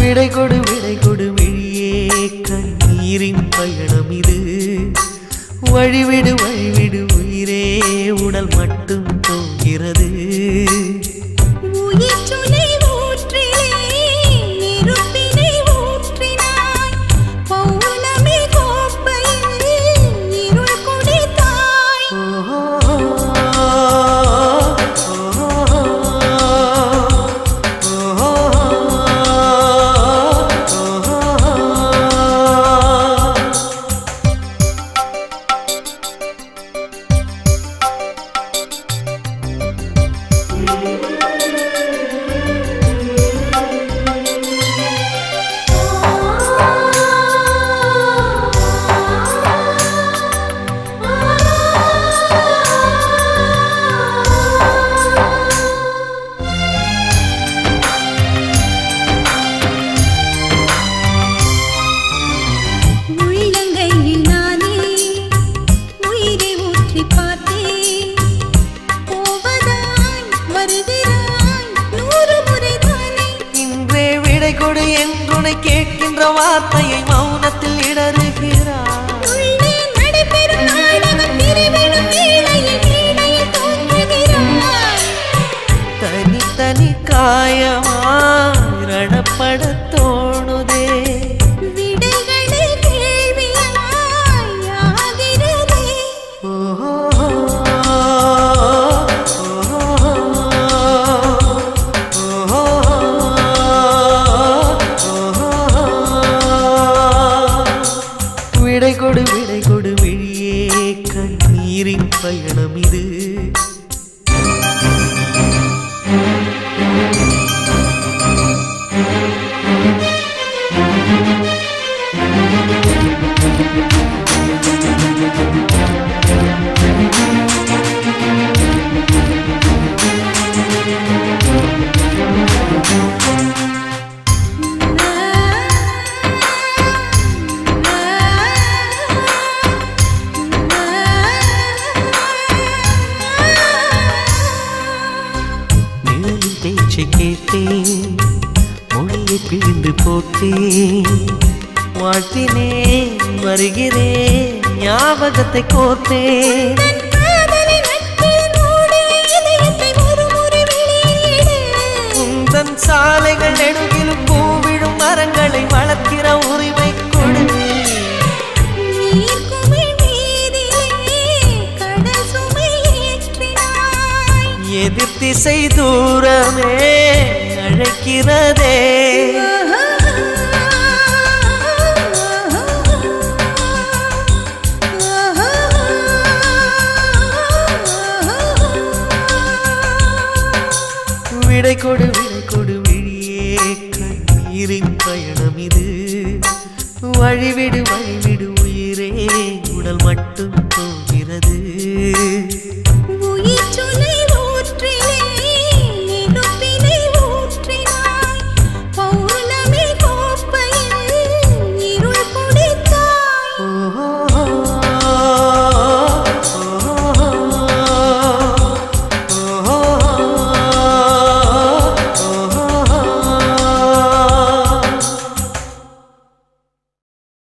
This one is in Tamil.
விடை கொடு விடை கொடு விழியே கண்ணீரின் பயணம் இது வழிவிடு வழிவிடு உயிரே உடல் மட்டும் போகிறது உயிர் சுனை ஊற்றிலே நெருப்பினை ஊற்றினாய் பௌர்ணமி கோப்பையில் இருள் குடித்தாய் உள்ளங்கையில் நானே உயிரை ஊற்றி பார்த்தேன் போவதாய் வருகிறாய் நூறு முறை தானே இன்றே விடை கொடு என்றுனை கேட்கின்ற வார்த்தையை மௌனத்தில் இடறுகிறார் உள்ளே நடைபெறும் நாடகம் பிரிவிடும் வேளையில் வீணையில் தோன்றுகிறாய் தனி தனி காயமாய் ரணப்பட தோணுதே விடைகளே கேள்வியாய் ஆகிறதே விடை கொடு விடை கொடு விழியே கண்ணீரின் பயணம் இது நிழலின் பேச்சை கேட்டேன் மொழியை பிழிந்து போட்டேன் வாழ்த்தினேன் வருகிறேன் ஞாபகத்தை கோர்த்தேன் தன் காதலின் நட்பில் மூடிய இதயத்தை ஒரு முறை வெளியிடு உந்தன் சாலைகள் நெடுகிலும் பூவிழும் மரங்களை வளர்க்கிற உரிமை கொடு நீர்க்குமிழ் மீதிலே கடல் சுமை ஏற்றினாய் எதிர் திசை தூரமே அழைக்கிறதே விடை கொடு விடை கொடு விழியே கண்ணீரின் பயணம் இது வழிவிடு வழிவிடு உயிரே உடல் மட்டும் போகிறது